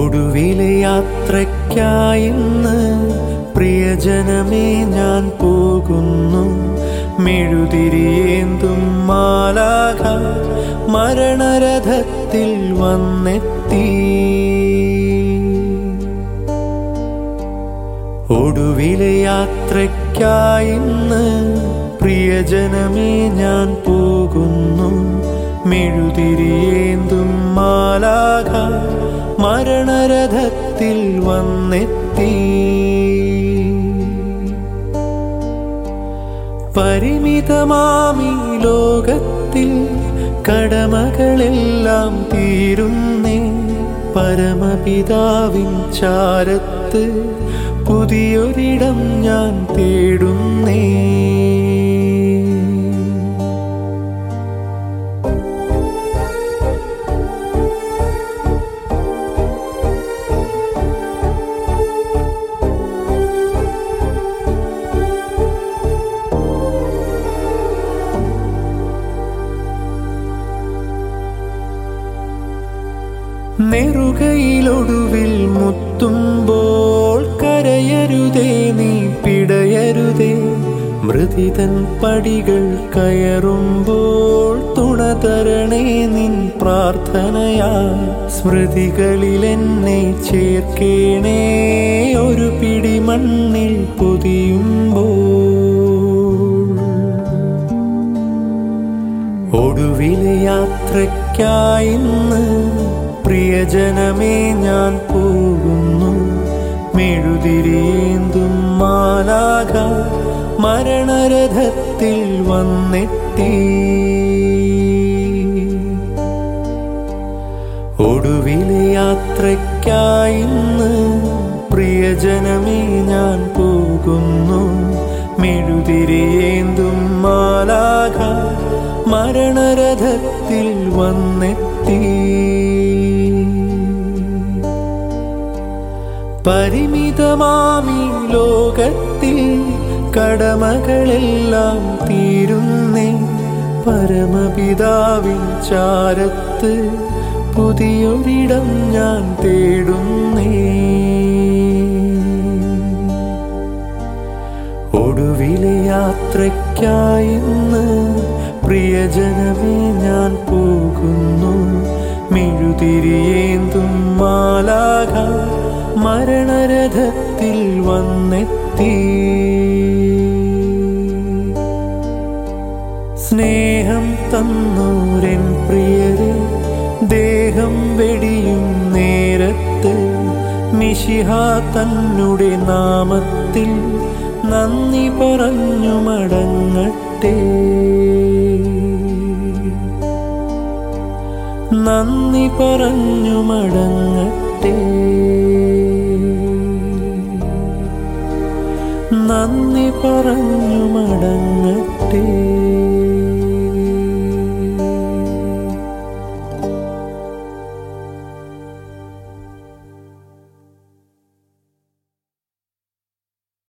ഒടുവിലെ യാത്രയ്ക്കായിന്ന് പ്രിയജനമേ ഞാൻ പോകുന്നു മെഴുതിരിയേന്തും മാലാഖ മരണരഥത്തിൽ വന്നെത്തി ഒടുവിലെ യാത്രയ്ക്കായിന്ന് പ്രിയജനമേ ഞാൻ പോകുന്നു മെഴുതിരിയേന്തും മാലാഖ മരണരഥത്തിൽ വന്നെത്തി പരിമിതമാമി ലോകത്തിൽ കടമകളെല്ലാം തീരുന്നേ പരമപിതാവിൻ ചാരത്ത് പുതിയൊരിടം ഞാൻ തേടുന്നേ നെറുകയിലൊടുവിൽ മുത്തുമ്പോൾ കരയരുതേ നീ പിടയരുതേ മൃതിതൻ പടികൾ കയറുമ്പോൾ തുണ തരണേ നിൻ പ്രാർത്ഥനയാ സ്മൃതികളിൽ എന്നെ ചേർക്കേണേ ഒരു പിടി മണ്ണിൽ പൊതിയുമ്പോൾ ഒടുവിലെ യാത്രയ്ക്കായിന്ന് പ്രിയജനമേ ഞാൻ പോകുന്നു മെഴുതിരിയേന്തും മാലാഖ മരണരഥത്തിൽ വന്നെത്തി ഒടുവിലെ യാത്രയ്ക്കായിന്ന് പ്രിയജനമേ ഞാൻ പോകുന്നു മെഴുതിരിയേന്തും മാലാഖ മരണരഥത്തിൽ വന്നെത്തി പരിമിതമാമി ലോകത്തിൽ കടമകളെല്ലാം തീരുന്നേ പരമപിതാവിൻ ചാരത്ത് പുതിയൊരിടം ഞാൻ തേടുന്നേ ഒടുവിലെ യാത്രയ്ക്കായിന്ന് പ്രിയജനമേ ഞാൻ പോകുന്നു മെഴുതിരിയേന്തും മാലാഖ മരണരഥത്തിൽ വന്നെത്തി സ്നേഹം തന്നോരൻ പ്രിയരെ ദേഹം വെടിയും നേരത്ത് മിശിഹ തന്നുടെ നാമത്തിൽ നന്ദി പറഞ്ഞു മടങ്ങട്ടെ നന്ദി പറഞ്ഞു മടങ്ങട്ടെ നന്ദി പറഞ്ഞു മടങ്ങട്ടെ